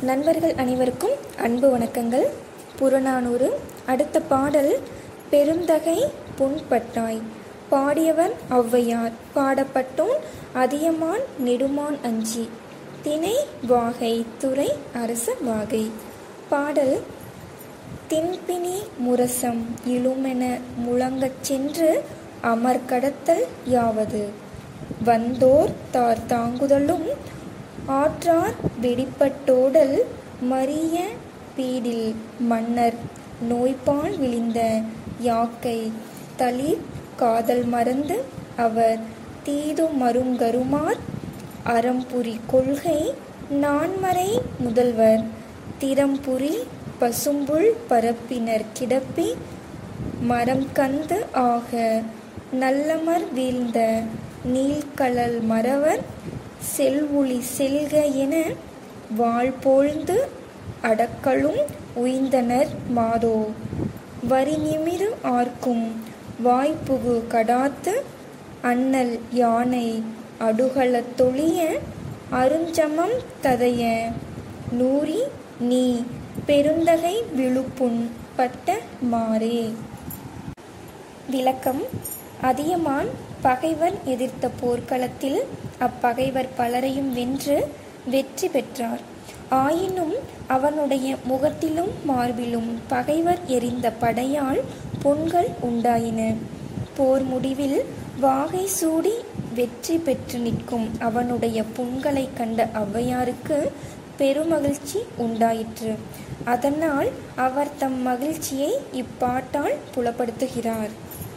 நண்பர்கள் அனைவருக்கும் அன்பு வணக்கங்கள் புறநானூறு அடுத்த பாடல் பெருந்தகை புண்பட்டாய் பாடியவர் ஔவையார் பாடப்பட்டோன் அதியமான் நெடுமான் அஞ்சி திணை வாகை துறை அரச வாகை பாடல் தின்பினி முரசம் இழுமென முழங்கச் சென்று அமர்கடத்தல் யாவது வந்தோர் தார் தாங்குதலும் ஆற்றார் வெடிப்பட்டோடல் மரிய பீடில் மன்னர் நோய்பால் விழிந்த யாக்கை தளிர் காதல் மறந்து அவர் தீது மருங்கருமார் அறம்புரி கொள்கை நான்மறை முதல்வர் திறம்புரி பசும்புல் பரப்பினர் கிடப்பி மரம் கந்து ஆக நல்லமர் வீழ்ந்த நீள்கழல் மறவர் செல்வுளி செல்க என வாழ்போழ்ந்து அடக்கலும் உய்ந்தனர் மாதோ வரிநிமிரு ஆர்க்கும் வாய்ப்புகு கடாத்து அண்ணல் யானை அடுகளத் தொழிய அருஞ்சமம் ததைய நூறி நீ பெருந்தகை விழுப்புண் பட்ட மாறே விளக்கம் அதியமான் பகைவர் எதிர்த்த போர்க்களத்தில் அப்பகைவர் பலரையும் வென்று வெற்றி பெற்றார் ஆயினும் அவனுடைய முகத்திலும் மார்பிலும் பகைவர் எறிந்த படையால் புண்கள் உண்டாயின போர் முடிவில் வாகை சூடி வெற்றி பெற்று நிற்கும் அவனுடைய புண்களைக் கண்ட ஔவையாருக்கு பெருமகிழ்ச்சி உண்டாயிற்று அதனால் அவர் தம் மகிழ்ச்சியை இப்பாட்டால் புலப்படுத்துகிறார்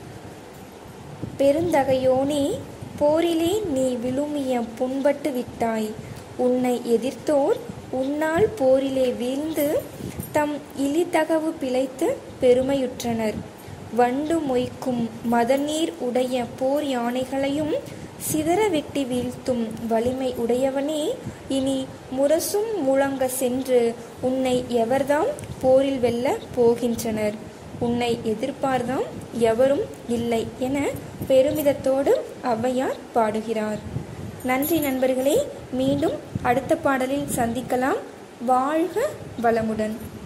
பெருந்தகையோனே போரிலே நீ விழுமிய புண்பட்டு விட்டாய் உன்னை எதிர்த்தோர் உன்னால் போரிலே வீழ்ந்து தம் இலிதகவு பிழைத்து பெருமையுற்றனர் வண்டு மொய்க்கும் மதநீர் உடைய போர் யானைகளையும் சிதற வெட்டி வீழ்த்தும் வலிமை உடையவனே இனி முரசும் முழங்க சென்று உன்னை எவர்தாம் போரில் வெல்ல போகின்றனர் உன்னை எதிர்ப்பார்தாம் எவரும் இல்லை என பெருமிதத்தோடு ஔவையார் பாடுகிறார் நன்றி நண்பர்களே மீண்டும் அடுத்த பாடலில் சந்திக்கலாம் வாழ்க வளமுடன்